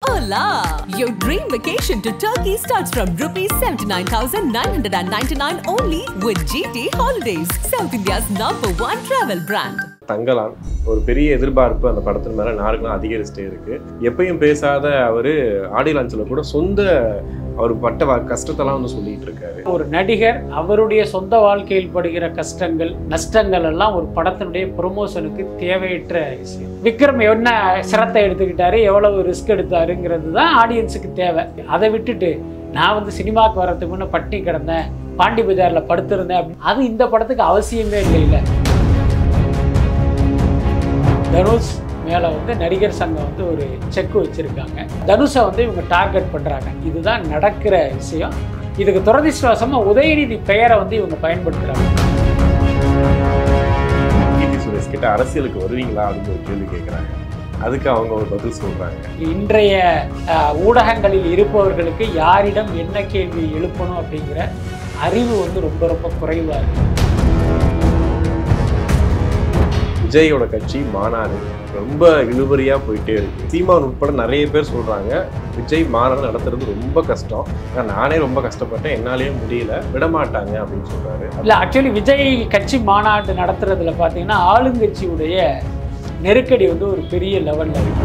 Hola! Your dream vacation to Turkey starts from rupees 79,999 only with GT Holidays, South India's number one travel brand. Thangalaan ஒரு பெரிய எதிர்பார்ப்பு அந்த படத்தின் மேல நாளுக்கு நாள் அதிகரிச்சுட்டே இருக்கு எப்பயும் பேசாத அவரு ஆடி லான்ச்சில் கூட சொந்த அவர் பட்ட வ- கஷ்டத்தெல்லாம் வந்து சொல்லிட்டு இருக்காரு ஒரு நடிகர் அவருடைய சொந்த வாழ்க்கையில் படுகிற கஷ்டங்கள் நஷ்டங்கள் எல்லாம் ஒரு படத்தினுடைய ப்ரொமோஷனுக்கு தேவையற்ற விஷயம் விக்ரம் என்ன சிரத்தை எடுத்துக்கிட்டாரு எவ்வளவு ரிஸ்க் எடுத்தாருங்கிறது தான் ஆடியன்ஸுக்கு தேவை அதை விட்டுட்டு நான் வந்து சினிமாவுக்கு வர்றதுக்கு முன்னே பட்டி கிடந்தேன் பாண்டி பஜாரில் படுத்திருந்தேன் அப்படின்னு அது இந்த படத்துக்கு அவசியமே இல்லை இல்லை தனுஷ் மேலே வந்து நடிகர் சங்கம் வந்து ஒரு செக் வச்சுருக்காங்க தனுஷை வந்து இவங்க டார்கெட் பண்ணுறாங்க இதுதான் நடக்கிற விஷயம் இதுக்கு துரதிர்ஷ்டவசமாக உதயநிதி பெயரை வந்து இவங்க பயன்படுத்துகிறாங்க கீர்த்தி சுரேஷ் கிட்ட அரசியலுக்கு வருவீங்களா அப்படின்னு ஒரு கேள்வி கேட்குறாங்க அதுக்கு அவங்க ஒரு பதில் சொல்றாங்க இன்றைய அஹ், ஊடகங்களில் இருப்பவர்களுக்கு யாரிடம் என்ன கேள்வி எழுப்பணும் அப்படிங்கிற அறிவு வந்து ரொம்ப ரொம்ப குறைவாக இருக்கு விஜயோட கட்சி மாநாடு ரொம்ப இழுபறியா போயிட்டே இருக்கு சீமான் உட்பட நிறைய பேர் சொல்றாங்க விஜய் மாநாடு நடத்துறது ரொம்ப கஷ்டம் ஆனா நானே ரொம்ப கஷ்டப்பட்டேன் என்னாலேயே முடியல விட மாட்டாங்க அப்படின்னு சொல்றாரு இல்லை ஆக்சுவலி விஜய் கட்சி மாநாடு நடத்துறதுல பார்த்தீங்கன்னா ஆளுங்கட்சியுடைய நெருக்கடி வந்து ஒரு பெரிய லெவலில் இருக்கு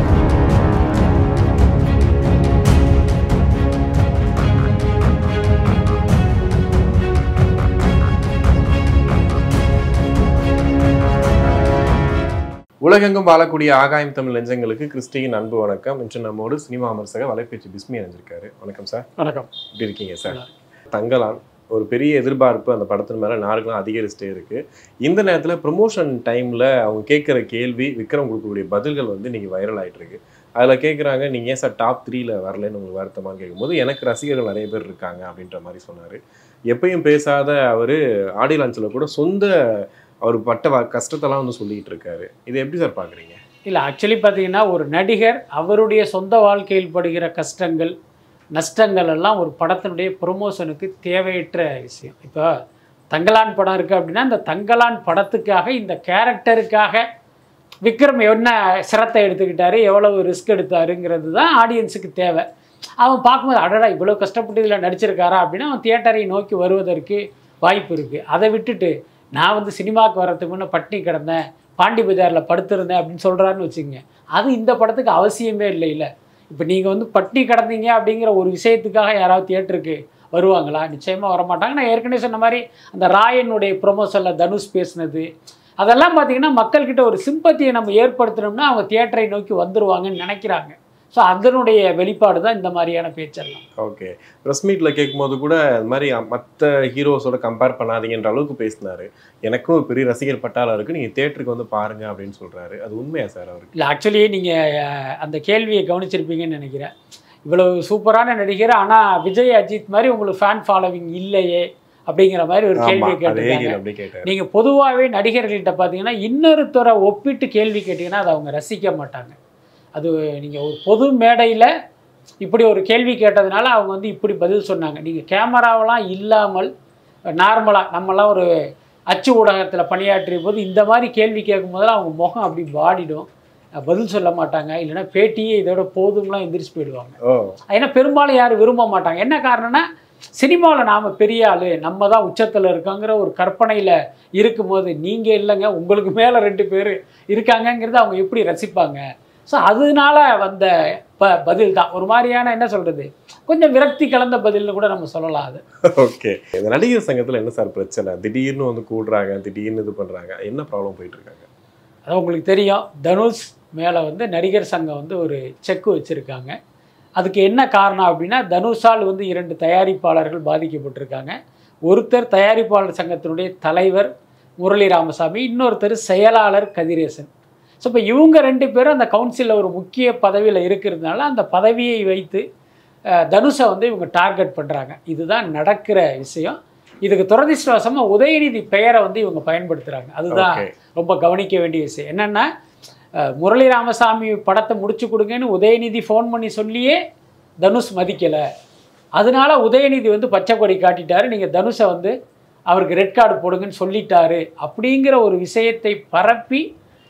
உலகெங்கும் வாழக்கூடிய ஆகாயம் தமிழ் நெஞ்சங்களுக்கு கிறிஸ்டியின் அன்பு வணக்கம் இன்று நம்மோடு சினிமா விமர்சக வலைபேச்சு பிஸ்மி அணிஞ்சிருக்காரு வணக்கம் சார் வணக்கம் எப்படி இருக்கீங்க சார் தங்கலான் ஒரு பெரிய எதிர்பார்ப்பு அந்த படத்தின் மேல நாளுக்கு நாள் அதிகரிச்சுட்டே இருக்கு இந்த நேரத்துல ப்ரொமோஷன் டைம்ல அவங்க கேட்குற கேள்வி விக்ரம் கொடுக்கக்கூடிய பதில்கள் வந்து நீங்க வைரல் ஆயிட்டு இருக்கு அதுல கேட்குறாங்க நீங்க ஏன் சார் டாப் த்ரீல வரலன்னு உங்களுக்கு வருத்தமான்னு கேட்கும்போது எனக்கு ரசிகர்கள் நிறைய பேர் இருக்காங்க அப்படின்ற மாதிரி சொன்னாரு எப்பயும் பேசாத அவரு ஆடி லான்ச்சில் கூட சொந்த அவர் பட்ட வ- கஷ்டத்தெல்லாம் வந்து சொல்லிட்டு இருக்காரு இதை எப்படி சார் பாக்குறீங்க இல்லை ஆக்சுவலி பார்த்தீங்கன்னா ஒரு நடிகர் அவருடைய சொந்த வாழ்க்கையில் படுகிற கஷ்டங்கள் நஷ்டங்கள் எல்லாம் ஒரு படத்தினுடைய ப்ரொமோஷனுக்கு தேவையற்ற விஷயம் இப்போ தங்கலான் படம் இருக்குது அப்படின்னா இந்த தங்கலான் படத்துக்காக இந்த கேரக்டருக்காக விக்ரம் என்ன சிரத்தை எடுத்துக்கிட்டாரு எவ்வளவு ரிஸ்க் எடுத்தாருங்கிறது தான் ஆடியன்ஸுக்கு தேவை அவன் பார்க்கும்போது அடடா இவ்வளோ கஷ்டப்பட்டு இதில் நடிச்சிருக்காரா அப்படின்னா அவன் தியேட்டரை நோக்கி வருவதற்கு வாய்ப்பு இருக்குது அதை விட்டுட்டு நான் வந்து சினிமாவுக்கு வர்றதுக்கு முன்னே பட்டினி கிடந்தேன் பாண்டி பஜாரில் படுத்திருந்தேன் அப்படின்னு சொல்கிறாருன்னு வச்சுக்கோங்க அது இந்த படத்துக்கு அவசியமே இல்லை இல்லை இப்போ நீங்கள் வந்து பட்டினி கிடந்தீங்க அப்படிங்கிற ஒரு விஷயத்துக்காக யாராவது தியேட்டருக்கு வருவாங்களா நிச்சயமாக வரமாட்டாங்க நான் ஏற்கனவே சொன்ன மாதிரி அந்த ராயனுடைய ப்ரொமோஷனில் தனுஷ் பேசினது அதெல்லாம் பார்த்தீங்கன்னா மக்கள்கிட்ட ஒரு சிம்பத்தியை நம்ம ஏற்படுத்தினோம்னா அவங்க தியேட்டரை நோக்கி வந்துருவாங்கன்னு நினைக்கிறாங்க ஸோ அதனுடைய வெளிப்பாடு தான் இந்த மாதிரியான பேச்செல்லாம் ஓகே ப்ரெஸ் மீட்டில் கேட்கும்போது கூட இந்த மாதிரி மற்ற ஹீரோஸோட கம்பேர் பண்ணாதீங்கன்ற அளவுக்கு பேசினாரு எனக்கும் ஒரு பெரிய ரசிகர் பட்டாளம் இருக்கு நீங்க தேட்டருக்கு வந்து பாருங்க அப்படின்னு சொல்றாரு அது உண்மையா சார் அவருக்கு இல்லை ஆக்சுவலி நீங்கள் அந்த கேள்வியை கவனிச்சிருப்பீங்கன்னு நினைக்கிறேன் இவ்வளவு சூப்பரான நடிகர் ஆனால் விஜய் அஜித் மாதிரி உங்களுக்கு ஃபேன் ஃபாலோவிங் இல்லையே அப்படிங்கிற மாதிரி ஒரு ஆமா, கேள்வி அதே கேட்டிருக்காங்க கேள்வி அப்படியே கேட்டாரு நீங்கள் பொதுவாகவே நடிகர்கள்ட்ட பார்த்தீங்கன்னா இன்னொருத்தரை ஒப்பிட்டு கேள்வி கேட்டிங்கன்னா அதை அவங்க ரசிக்க மாட்டாங்க அது நீங்கள் ஒரு பொது மேடையில் இப்படி ஒரு கேள்வி கேட்டதுனால அவங்க வந்து இப்படி பதில் சொன்னாங்க நீங்கள் கேமராவெல்லாம் இல்லாமல் நார்மலாக நம்மலாம் ஒரு அச்சு ஊடகத்தில் பணியாற்றிய போது இந்த மாதிரி கேள்வி கேட்கும் போதெல்லாம் அவங்க முகம் அப்படி வாடிடும் அஹ் பதில் சொல்ல மாட்டாங்க இல்லைன்னா பேட்டியே இதோட போதும்லாம் எந்திரிச்சு போயிடுவாங்க ஓ ஏன்னா பெரும்பாலும் யாரும் விரும்ப மாட்டாங்க என்ன காரணம்னா சினிமாவில் நாம் பெரிய ஆள் நம்ம தான் உச்சத்தில் இருக்கோங்கிற ஒரு கற்பனையில் இருக்கும்போது நீங்கள் இல்லைங்க உங்களுக்கு மேலே ரெண்டு பேர் இருக்காங்கங்கிறத அவங்க எப்படி ரசிப்பாங்க ஸோ அதனால வந்த ப பதில் தான் ஒரு மாதிரியான என்ன சொல்கிறது கொஞ்சம் விரக்தி கலந்த பதில்னு கூட நம்ம சொல்லலாம் அது ஓகே இந்த நடிகர் சங்கத்துல என்ன சார் பிரச்சனை திடீர்னு வந்து கூடுறாங்க திடீர்னு இது பண்றாங்க என்ன ப்ராப்ளம் போயிட்டு இருக்காங்க அது உங்களுக்கு தெரியும் தனுஷ் மேலே வந்து நடிகர் சங்கம் வந்து ஒரு செக் வச்சுருக்காங்க அதுக்கு என்ன காரணம் அப்படின்னா தனுஷால் வந்து இரண்டு தயாரிப்பாளர்கள் பாதிக்கப்பட்டிருக்காங்க ஒருத்தர் தயாரிப்பாளர் சங்கத்தினுடைய தலைவர் முரளி ராமசாமி இன்னொருத்தர் செயலாளர் கதிரேசன் ஸோ இப்போ இவங்க ரெண்டு பேரும் அந்த கவுன்சிலில் ஒரு முக்கிய பதவியில் இருக்கிறதுனால அந்த பதவியை வைத்து அஹ், தனுஷை வந்து இவங்க டார்கெட் பண்ணுறாங்க இதுதான் நடக்கிற விஷயம் இதுக்கு துரதிர்ஷ்டவசமாக உதயநிதி பெயரை வந்து இவங்க பயன்படுத்துகிறாங்க அதுதான் ஓகே ரொம்ப கவனிக்க வேண்டிய விஷயம் என்னென்னா அஹ், முரளி ராமசாமி படத்தை முடிச்சு கொடுங்கன்னு உதயநிதி ஃபோன் பண்ணி சொல்லியே தனுஷ் மதிக்கலை அதனால உதயநிதி வந்து பச்சை கொடி காட்டிட்டாரு நீங்கள் தனுஷை வந்து அவருக்கு ரெட் கார்டு போடுங்கன்னு சொல்லிட்டாரு அப்படிங்கிற ஒரு விஷயத்தை பரப்பி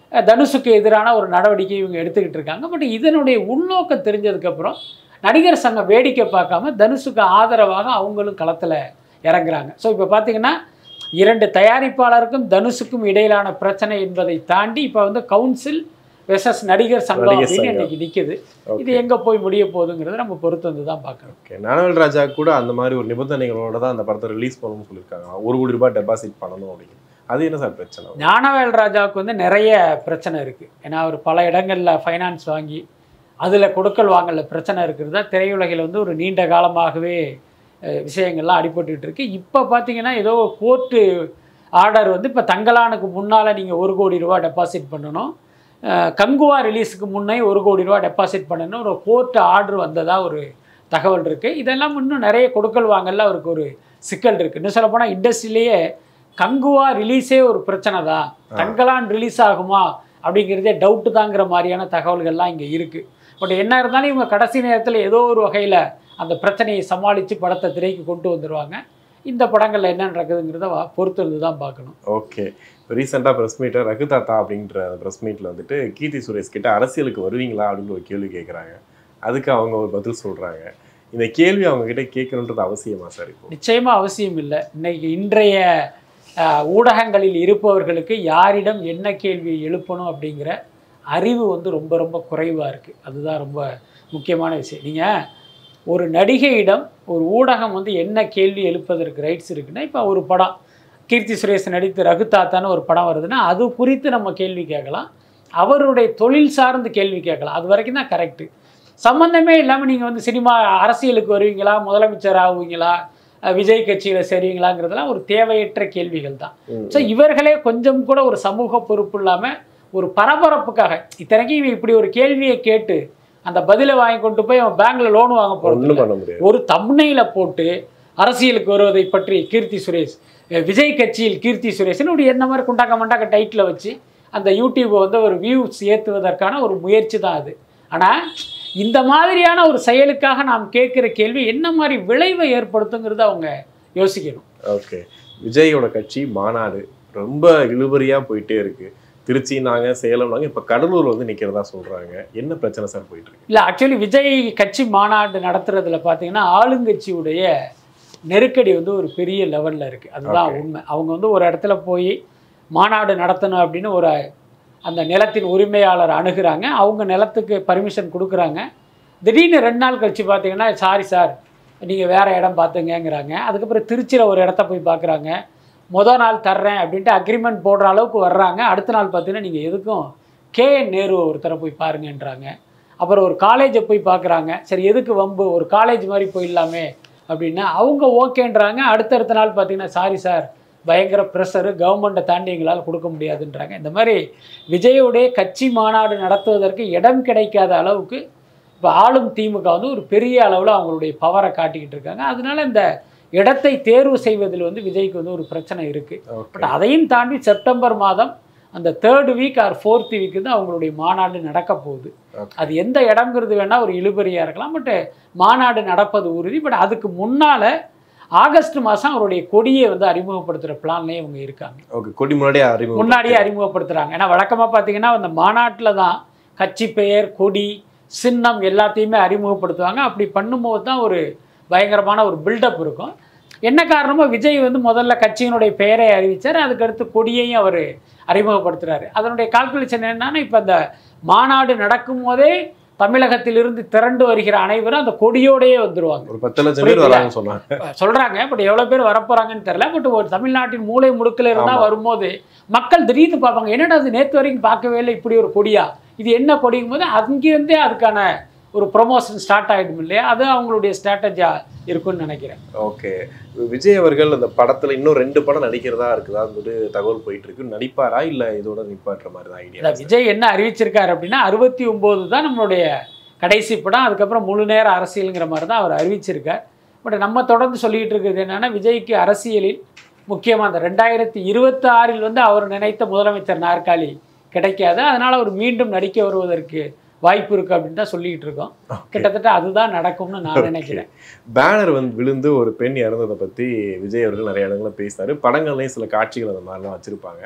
அஹ், தனுஷுக்கு எதிரான ஒரு நடவடிக்கை இவங்க எடுத்துக்கிட்டு இருக்காங்க பட் இதனுடைய உள்நோக்கம் தெரிஞ்சதுக்கப்புறம் நடிகர் சங்கம் வேடிக்கை பார்க்காம தனுஷுக்கு ஆதரவாக அவங்களும் களத்தில் இறங்குறாங்க ஸோ இப்போ பார்த்தீங்கன்னா இரண்டு தயாரிப்பாளருக்கும் தனுஷுக்கும் இடையிலான பிரச்சனை என்பதை தாண்டி இப்போ வந்து கவுன்சில் வெசஸ் நடிகர் சங்கம் நடிகர் அப்படின்னு சங்கம். இன்னைக்கு நிற்குது Okay. இது எங்கே போய் முடிய போகுதுங்கிறத நம்ம பொறுத்து வந்து தான் பார்க்கணும் ஓகே ஞானவேல் ராஜா கூட அந்த மாதிரி ஒரு நிபந்தனைகளோட தான் அந்த படத்தை ரிலீஸ் பண்ணணும்னு சொல்லியிருக்காங்க ஒரு கோடி ரூபாய் டெபாசிட் பண்ணணும் அப்படின்னு அது என்ன சார் பிரச்சனை ஞானவேல் ராஜாவுக்கு வந்து நிறைய பிரச்சனை இருக்குது ஏன்னா அவர் பல இடங்களில் ஃபைனான்ஸ் வாங்கி அதில் கொடுக்கல் வாங்கல பிரச்சனை இருக்கிறதா திரையுலகில் வந்து ஒரு நீண்ட காலமாகவே அஹ், விஷயங்கள்லாம் அடிபட்டுட்டு இருக்கு இப்போ பார்த்தீங்கன்னா ஏதோ கோர்ட்டு ஆர்டர் வந்து இப்போ தங்கலானுக்கு முன்னால் நீங்கள் ஒரு கோடி ரூபா டெபாசிட் பண்ணணும் அஹ், கங்குவா ரிலீஸுக்கு முன்னே ஒரு கோடி ரூபா டெபாசிட் பண்ணணும் ஒரு கோர்ட் ஆர்டர் வந்ததாக ஒரு தகவல் இருக்குது இதெல்லாம் இன்னும் நிறைய கொடுக்கல் வாங்கல அவருக்கு ஒரு சிக்கல் இருக்குது இன்னும் சொல்லப்போனால் இண்டஸ்ட்ரியிலேயே கங்குவா ரிலீஸே ஒரு பிரச்சனை தான் தங்கலான் ரிலீஸ் ஆகுமா அப்படிங்கிறதே டவுட்டு தாங்கிற மாதிரியான தகவல்கள்லாம் இங்கே இருக்குது பட் என்ன இருந்தாலும் இவங்க கடைசி நேரத்தில் ஏதோ ஒரு வகையில் அந்த பிரச்சனையை சமாளித்து படத்தை திரைக்கு கொண்டு வந்துடுவாங்க இந்த படங்களில் என்ன நடக்குதுங்கிறத வா- பொறுத்து இருந்து தான் பார்க்கணும் ஓகே இப்போ ரீசெண்டாக ப்ரெஸ் மீட்டை ரகு தாத்தா அப்படின்ற அந்த ப்ரெஸ் மீட்டில் வந்துட்டு கீர்த்தி சுரேஷ் கிட்ட அரசியலுக்கு வருவீங்களா அப்படின்னு ஒரு கேள்வி கேட்குறாங்க அதுக்கு அவங்க ஒரு பதில் சொல்கிறாங்க இந்த கேள்வி அவங்க கிட்ட கேட்கணுன்றது அவசியமா சார் இப்போ நிச்சயமாக அவசியம் இல்லை இன்னைக்கு இன்றைய அஹ், ஊடகங்களில் இருப்பவர்களுக்கு யாரிடம் என்ன கேள்வி எழுப்பணும் அப்படிங்கிற அறிவு வந்து ரொம்ப ரொம்ப குறைவாக இருக்குது அதுதான் ரொம்ப முக்கியமான விஷயம் நீங்கள் ஒரு நடிகையிடம் ஒரு ஊடகம் வந்து என்ன கேள்வி எழுப்பதற்கு ரைட்ஸ் இருக்குன்னா இப்போ ஒரு படம் கீர்த்தி சுரேஷ் நடித்து ரகுதாத்தான்னு ஒரு படம் வருதுன்னா அது குறித்து நம்ம கேள்வி கேட்கலாம் அவருடைய தொழில் சார்ந்து கேள்வி கேட்கலாம் அது வரைக்கும் தான் கரெக்டு சம்மந்தமே இல்லாமல் நீங்கள் வந்து சினிமா அரசியலுக்கு வருவீங்களா முதலமைச்சர் ஆகுவீங்களா அஹ் விஜய் கட்சியில் சேருவீங்களாங்கிறதெல்லாம் ஒரு தேவையற்ற கேள்விகள் தான் ம். ஸோ இவர்களே கொஞ்சம் கூட ஒரு சமூக பொறுப்பு இல்லாமல் ஒரு பரபரப்புக்காக இத்தனைக்கும் இவன் இப்படி ஒரு கேள்வியை கேட்டு அந்த பதிலை வாங்கி கொண்டு போய் அவன் பேங்க்ல லோன் வாங்க போகிறது ஒன்றும் பண்ண முடியாது ஒரு தம்னையில போட்டு அரசியலுக்கு வருவதை பற்றி கீர்த்தி சுரேஷ் அஹ் விஜய் கட்சியில் கீர்த்தி சுரேஷ்னு ஒரு என்ன மாதிரி குண்டாக்க மண்டாக்க டைட்டில் வச்சு அந்த யூடியூப்பை வந்து ஒரு வியூஸ் ஏற்றுவதற்கான ஒரு முயற்சி தான் அது ஆனால் இந்த மாதிரியான ஒரு செயலுக்காக நாம் கேட்குற கேள்வி என்ன மாதிரி விளைவை ஏற்படுத்துங்கிறத அவங்க யோசிக்கணும் ஓகே விஜயோட கட்சி மாநாடு ரொம்ப இழுபறியாக போயிட்டே இருக்கு திருச்சி நாங்கள் சேலம் நாங்கள் இப்போ கடலூர் வந்து நிற்கிறதா சொல்கிறாங்க என்ன பிரச்சனை சார் போயிட்டு இருக்கு இல்லை ஆக்சுவலி விஜய் கட்சி மாநாடு நடத்துறதுல பார்த்தீங்கன்னா ஆளுங்கட்சியுடைய நெருக்கடி வந்து ஒரு பெரிய லெவலில் இருக்குது அதுதான் Okay. உண்மை அவங்க வந்து ஒரு இடத்துல போய் மாநாடு நடத்தணும் அப்படின்னு ஒரு அந்த நிலத்தின் உரிமையாளர் அணுகுறாங்க அவங்க நிலத்துக்கு பர்மிஷன் கொடுக்குறாங்க திடீர்னு ரெண்டு நாள் கழிச்சு பார்த்தீங்கன்னா சாரி சார் நீங்கள் வேறு இடம் பார்த்துங்கங்கிறாங்க அதுக்கப்புறம் திருச்சியில் ஒரு இடத்த போய் பார்க்குறாங்க மொதல் நாள் தர்றேன் அப்படின்ட்டு அக்ரிமெண்ட் போடுற அளவுக்கு வர்றாங்க அடுத்த நாள் பார்த்தீங்கன்னா நீங்கள் எதுக்கும் கேஎன் நேரு ஒருத்தரை போய் பாருங்கன்றாங்க அப்புறம் ஒரு காலேஜை போய் பார்க்குறாங்க சரி எதுக்கு வம்பு ஒரு காலேஜ் மாதிரி போயிடலாமே அப்படின்னா அவங்க ஓகேன்றாங்க அடுத்தடுத்த நாள் பார்த்தீங்கன்னா சாரி சார் பயங்கர ப்ரெஷரு கவர்மெண்ட்டை தாண்டி எங்களால் கொடுக்க முடியாதுன்றாங்க இந்த மாதிரி விஜயோடைய கட்சி மாநாடு நடத்துவதற்கு இடம் கிடைக்காத அளவுக்கு இப்போ ஆளும் திமுக வந்து ஒரு பெரிய அளவில் அவங்களுடைய பவரை காட்டிக்கிட்டு இருக்காங்க அதனால இந்த இடத்தை தேர்வு செய்வதில் வந்து விஜய்க்கு வந்து ஒரு பிரச்சனை இருக்குது ஓகே பட் அதையும் தாண்டி செப்டம்பர் மாதம் அந்த third week or fourth week தான் அவங்களுடைய மாநாடு நடக்க போகுது Okay. அது எந்த இடங்கிறது வேணால் ஒரு இழுபறியாக இருக்கலாம் பட் மாநாடு நடப்பது உறுதி பட் அதுக்கு முன்னால் ஆகஸ்ட் மாதம் அவருடைய கொடியை வந்து அறிமுகப்படுத்துகிற பிளான்லேயே இவங்க இருக்காங்க ஓகே கொடி முன்னாடியே அறிமுகம் முன்னாடியே அறிமுகப்படுத்துகிறாங்க ஏன்னா வழக்கமாக பார்த்தீங்கன்னா அந்த மாநாட்டில் தான் கட்சி பெயர் கொடி சின்னம் எல்லாத்தையுமே அறிமுகப்படுத்துவாங்க அப்படி பண்ணும்போது தான் ஒரு பயங்கரமான ஒரு பில்டப் இருக்கும் என்ன காரணமோ விஜய் வந்து முதல்ல கட்சியினுடைய பெயரை அறிவித்தார் அதுக்கடுத்து கொடியையும் அவர் அறிமுகப்படுத்துறாரு அதனுடைய கால்குலேஷன் என்னன்னா இப்போ அந்த மாநாடு நடக்கும் போதே தமிழகத்திலிருந்து திரண்டு வருகிற அனைவரும் அந்த கொடியோடயே வந்துருவாங்க ஒரு பத்து லட்சம் பேர் புரியுதுல? வராங்கன்னு சொன்னாங்க சொல்றாங்க பட் எவ்வளவு பேர் வரப்போறாங்கன்னு தெரியல பட் ஒரு தமிழ்நாட்டின் மூலை முடுக்கில் இருந்தா ஆமா. வரும்போது மக்கள் திடீர்னு பார்ப்பாங்க என்னடா அது நேத்து வரைக்கும் பார்க்கவே இல்லை இப்படி ஒரு கொடியா இது என்ன கொடிங்கும் போது அங்கிருந்தே அதுக்கான ஒரு ப்ரொமோஷன் ஸ்டார்ட் ஆகிடும் இல்லையா அது அவங்களுடைய ஸ்ட்ராட்டஜியா இருக்கும்னு நினைக்கிறேன் ஓகே விஜய் அவர்கள் அந்த படத்துல இன்னும் ரெண்டு படம் நடிக்கிறதா இருக்குதா வந்துட்டு தகவல் போயிட்டு இருக்கு நடிப்பாரா இல்ல இதோட நிப்பாட்டுற மாதிரி தான் இந்த ஐடியா விஜய் என்ன அறிவிச்சிருக்காரு அப்படின்னா அறுபத்தி ஒம்பது தான் நம்மளுடைய கடைசி படம் அதுக்கப்புறம் முழு நேர அரசியலுங்கிற மாதிரி தான் அவர் அறிவிச்சிருக்கார் பட் நம்ம தொடர்ந்து சொல்லிட்டு இருக்கிறது என்னன்னா விஜய்க்கு அரசியலில் முக்கியமாக அந்த ரெண்டாயிரத்தி இருபத்தி ஆறில் வந்து அவர் நினைத்த முதலமைச்சர் நாற்காலி கிடைக்காது அதனால் அவர் மீண்டும் நடிக்க வருவதற்கு வாய்ப்பு இருக்குது அப்படின்னு தான் சொல்லிக்கிட்டு இருக்கோம் கிட்டத்தட்ட அதுதான் நடக்கும்னு நான் நினைக்கிறேன் பேனர் வந்து விழுந்து ஒரு பெண் இறந்ததை பத்தி விஜய் அவர்கள் நிறைய இடங்கள்ல பேசினாரு படங்கள்லயும் சில காட்சிகள் அந்த மாதிரிலாம் வச்சிருப்பாங்க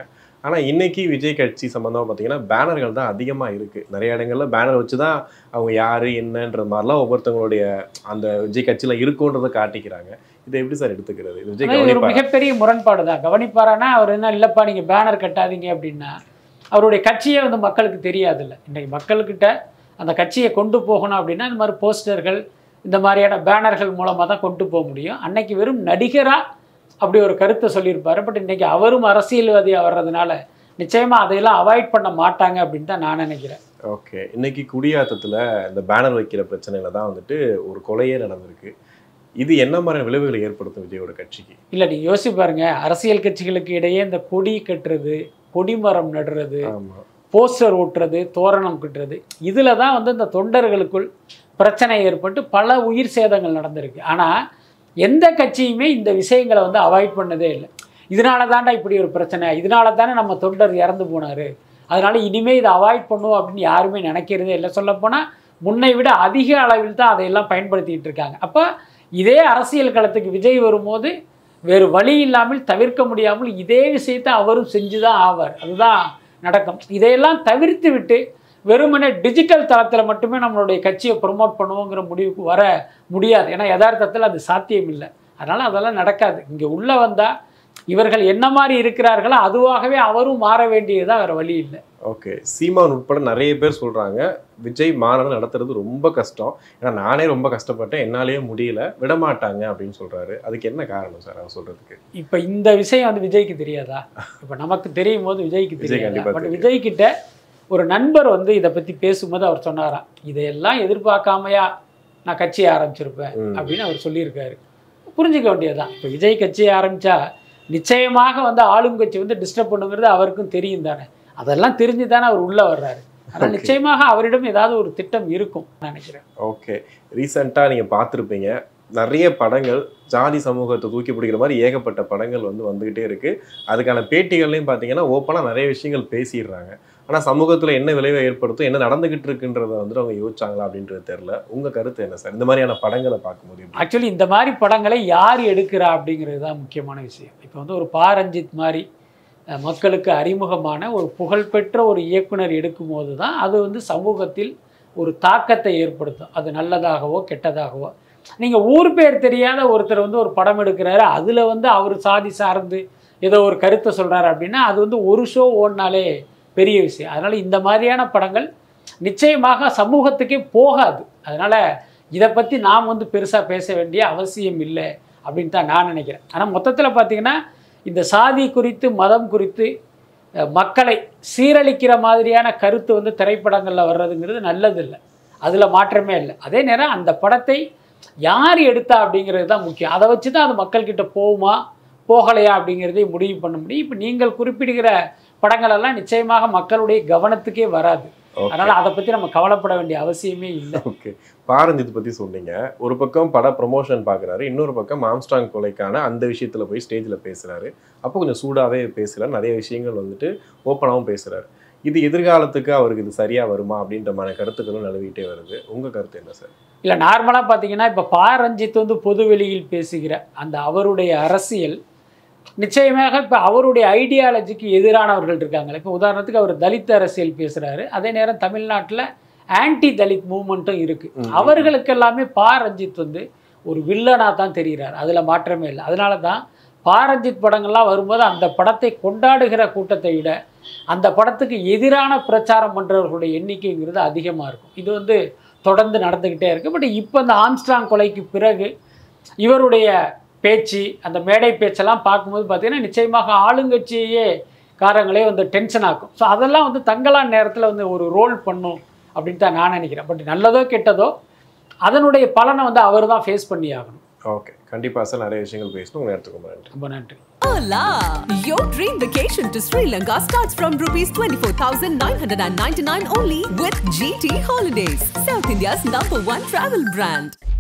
ஆனால் இன்னைக்கு விஜய் கட்சி சம்மந்தமாக பார்த்தீங்கன்னா பேனர்கள் தான் அதிகமாக இருக்குது நிறைய இடங்கள்ல பேனர் வச்சு தான் அவங்க யார் என்னன்ற மாதிரிலாம் ஒவ்வொருத்தவங்களுடைய அந்த விஜய் கட்சியில் இருக்குன்றதை காட்டிக்கிறாங்க இதை எப்படி சார் எடுத்துக்கிறது இது விஜய் ஆனா இது ஒரு கவனிப்பாரா? மிகப்பெரிய முரண்பாடு தான் கவனிப்பாரானா அவர் என்ன இல்லைப்பா நீங்கள் பேனர் கட்டாதீங்க அப்படின்னா அவருடைய கட்சியே வந்து மக்களுக்கு தெரியாதுல்ல இன்றைக்கு மக்கள்கிட்ட அந்த கட்சியை கொண்டு போகணும் அப்படின்னா இந்த மாதிரி போஸ்டர்கள் இந்த மாதிரியான பேனர்கள் மூலமாக தான் கொண்டு போக முடியும் அன்னைக்கு வெறும் நடிகராக அப்படி ஒரு கருத்தை சொல்லியிருப்பாரு பட் இன்னைக்கு அவரும் அரசியல்வாதியாக வர்றதுனால நிச்சயமாக அதையெல்லாம் அவாய்ட் பண்ண மாட்டாங்க அப்படின்னு தான் நான் நினைக்கிறேன் ஓகே இன்னைக்கு குடியாத்தத்தில் இந்த பேனர் வைக்கிற பிரச்சனையில தான் வந்துட்டு ஒரு கொலையே நடந்திருக்கு இது என்ன மாதிரி விளைவுகளை ஏற்படுத்தும் விஜயோட கட்சிக்கு இல்லை நீங்கள் யோசிச்சு பாருங்க அரசியல் கட்சிகளுக்கு இடையே இந்த கொடி கட்டுறது கொடிமரம் நடுறது ஆமா போஸ்டர் ஒட்டுறது தோரணம் கட்டுறது இதில் தான் வந்து இந்த தொண்டர்களுக்குள் பிரச்சனை ஏற்பட்டு பல உயிர் சேதங்கள் நடந்திருக்கு ஆனால் எந்த கட்சியுமே இந்த விஷயங்களை வந்து அவாய்ட் பண்ணதே இல்லை இதனால தாண்டா இப்படி ஒரு பிரச்சனை இதனால தானே நம்ம தொண்டர் இறந்து போனார் அதனால இனிமேல் இதை அவாய்ட் பண்ணுவோம் அப்படின்னு யாருமே நினைக்கிறதே இல்லை சொல்லப்போனால் முன்னை விட அதிக அளவில் தான் அதையெல்லாம் பயன்படுத்திக்கிட்டு இருக்காங்க அப்போ இதே அரசியல் களத்துக்கு விஜய் வரும்போது வேறு வழி இல்லாமல் தவிர்க்க முடியாமல் இதே விஷயத்தை அவரும் செஞ்சு தான் ஆவார் அதுதான் நடக்கும் இதையெல்லாம் தவிர்த்து விட்டு வெறுமனே டிஜிட்டல் தளத்தில் மட்டுமே நம்மளுடைய கட்சியை ப்ரொமோட் பண்ணுவோங்கிற முடிவுக்கு வர முடியாது ஏன்னா யதார்த்தத்தில் அது சாத்தியம் இல்லை அதனால் அதெல்லாம் நடக்காது இங்கே உள்ளே வந்தால் இவர்கள் என்ன மாதிரி இருக்கிறார்களோ அதுவாகவே அவரும் மாற வேண்டியதுதான் வேறு வழி இல்லை ஓகே சீமான் உட்பட நிறைய பேர் சொல்றாங்க விஜய் மாநாடு நடத்துறது ரொம்ப கஷ்டம் ஏன்னா நானே ரொம்ப கஷ்டப்பட்டேன் என்னாலேயே முடியல விடமாட்டாங்க அப்படின்னு சொல்றாரு அதுக்கு என்ன காரணம் சார் அவர் சொல்றதுக்கு இப்போ இந்த விஷயம் வந்து விஜய்க்கு தெரியாதா இப்போ நமக்கு தெரியும் போது விஜய்க்கு விஜய் தெரியாதா கண்டிப்பா பட் தெரியும். விஜய் கிட்ட ஒரு நண்பர் வந்து இதை பற்றி பேசும்போது அவர் சொன்னாராம் இதையெல்லாம் எதிர்பார்க்காமையா நான் கட்சியை ஆரம்பிச்சிருப்பேன் ம். அப்படின்னு அவர் சொல்லியிருக்காரு புரிஞ்சுக்க வேண்டியதுதான் இப்போ விஜய் கட்சியை ஆரம்பிச்சா நிச்சயமாக வந்து ஆளுங்கட்சி வந்து டிஸ்டர்ப் பண்ணுங்கிறது அவருக்கும் தெரியும் தானே அதெல்லாம் தெரிஞ்சு தானே அவர் உள்ளே வர்றாரு ஆனால் Okay. நிச்சயமாக அவரிடம் ஏதாவது ஒரு திட்டம் இருக்கும் நான் நினைக்கிறேன் ஓகே ரீசெண்டாக நீங்கள் பார்த்துருப்பீங்க நிறைய படங்கள் ஜாதி சமூகத்தை தூக்கி பிடிக்கிற மாதிரி ஏகப்பட்ட படங்கள் வந்து வந்துகிட்டே இருக்கு அதுக்கான பேட்டிகள்லையும் பார்த்தீங்கன்னா ஓப்பனாக நிறைய விஷயங்கள் பேசிடுறாங்க ஆனால் சமூகத்தில் என்ன விளைவை ஏற்படுத்தும் என்ன நடந்துகிட்டு இருக்குன்றத வந்துட்டு அவங்க யோசிச்சாங்களா அப்படின்றது தெரியல உங்க கருத்து என்ன சார் இந்த மாதிரியான படங்களை பார்க்கும்போது எப்படி? ஆக்சுவலி இந்த மாதிரி படங்களை யார் எடுக்கிறா அப்படிங்கிறது தான் முக்கியமான விஷயம் இப்போ வந்து ஒரு பா ரஞ்சித் மாதிரி அஹ், மக்களுக்கு அறிமுகமான ஒரு புகழ்பெற்ற ஒரு இயக்குனர் எடுக்கும்போது தான் அது வந்து சமூகத்தில் ஒரு தாக்கத்தை ஏற்படுத்தும் அது நல்லதாகவோ கெட்டதாகவோ நீங்கள் ஊர் பேர் தெரியாத ஒருத்தர் வந்து ஒரு படம் எடுக்கிறாரு அதில் வந்து அவர் சாதி சார்ந்து ஏதோ ஒரு கருத்தை சொல்கிறாரு அப்படின்னா அது வந்து ஒரு ஷோ ஓடினாலே பெரிய விஷயம் அதனால் இந்த மாதிரியான படங்கள் நிச்சயமாக சமூகத்துக்கே போகாது அதனால் இதை பற்றி நாம் வந்து பெருசாக பேச வேண்டிய அவசியம் இல்லை அப்படின்னு தான் நான் நினைக்கிறேன் ஆனால் மொத்தத்தில் பார்த்தீங்கன்னா இந்த சாதி குறித்து மதம் குறித்து அஹ், மக்களை சீரழிக்கிற மாதிரியான கருத்து வந்து திரைப்படங்களில் வர்றதுங்கிறது நல்லதில்லை அதில் மாற்றமே இல்லை அதே நேரம் அந்த படத்தை யார் எடுத்தா அப்படிங்கிறது தான் முக்கியம் அதை வச்சு தான் அது மக்கள்கிட்ட போகுமா போகலையா அப்படிங்கிறதை முடிவு பண்ண முடியும் இப்போ நீங்கள் குறிப்பிடுகிற படங்களெல்லாம் நிச்சயமாக மக்களுடைய கவனத்துக்கே வராது Okay. அதனால் அதை பற்றி நம்ம கவலைப்பட வேண்டிய அவசியமே இல்லை ஓகே பாரஞ்சித் பத்தி சொன்னீங்க ஒரு பக்கம் பட ப்ரொமோஷன் பார்க்குறாரு இன்னொரு பக்கம் ஆம்ஸ்டாங் கொலைக்கான அந்த விஷயத்துல போய் ஸ்டேஜில் பேசுறாரு அப்போ கொஞ்சம் சூடாவே பேசுறாரு நிறைய விஷயங்கள் வந்துட்டு ஓப்பனாகவும் பேசுறாரு இது எதிர்காலத்துக்கு அவருக்கு இது சரியா வருமா அப்படின்ற மாதிரி கருத்துக்களும் நிலவிட்டே வருது உங்க கருத்து என்ன சார் இல்லை நார்மலாக பார்த்தீங்கன்னா இப்போ பா ரஞ்சித் வந்து பொதுவெளியில் பேசுகிற அந்த அவருடைய அரசியல் நிச்சயமாக இப்போ அவருடைய ஐடியாலஜிக்கு எதிரானவர்கள் இருக்காங்க இப்போ உதாரணத்துக்கு அவர் தலித் அரசியல் பேசுகிறாரு அதே நேரம் தமிழ்நாட்டில் ஆன்டி தலித் மூமெண்ட்டும் இருக்குது ம். அவர்களுக்கு எல்லாமே பா ரஞ்சித் வந்து ஒரு வில்லனாக தான் தெரிகிறார் அதில் மாற்றமே இல்லை அதனால தான் பா ரஞ்சித் படங்கள்லாம் வரும்போது அந்த படத்தை கொண்டாடுகிற கூட்டத்தை விட அந்த படத்துக்கு எதிரான பிரச்சாரம் பண்ணுறவர்களுடைய எண்ணிக்கைங்கிறது அதிகமாக இருக்கும் இது வந்து தொடர்ந்து நடந்துக்கிட்டே இருக்குது பட் இப்போ இந்த ஆம்ஸ்ட்ராங் கொலைக்கு பிறகு இவருடைய பேச்சு அந்த மேடை பேச்செல்லாம் பார்க்கும்போது பார்த்தீங்கன்னா நிச்சயமாக ஆளுங்கட்சியே காரங்களே வந்து டென்ஷன் ஆக்கும் ஸோ அதெல்லாம் வந்து தங்கலான் நேரத்தில் வந்து ஒரு ரோல் பண்ணும் அப்படின்னு தான் நான் நினைக்கிறேன் பட் நல்லதோ கெட்டதோ அதனுடைய பலனை வந்து அவர் தான் ஃபேஸ் பண்ணி ஆகணும் ஓகே கண்டிப்பா சார் நிறைய விஷயங்கள் பேசணும் உங்க நேரத்துக்கு ரொம்ப நன்றி ரொம்ப நன்றி Hola! Your dream vacation to Sri Lanka starts from rupees 24,999 only with GT Holidays, South India's number one travel brand.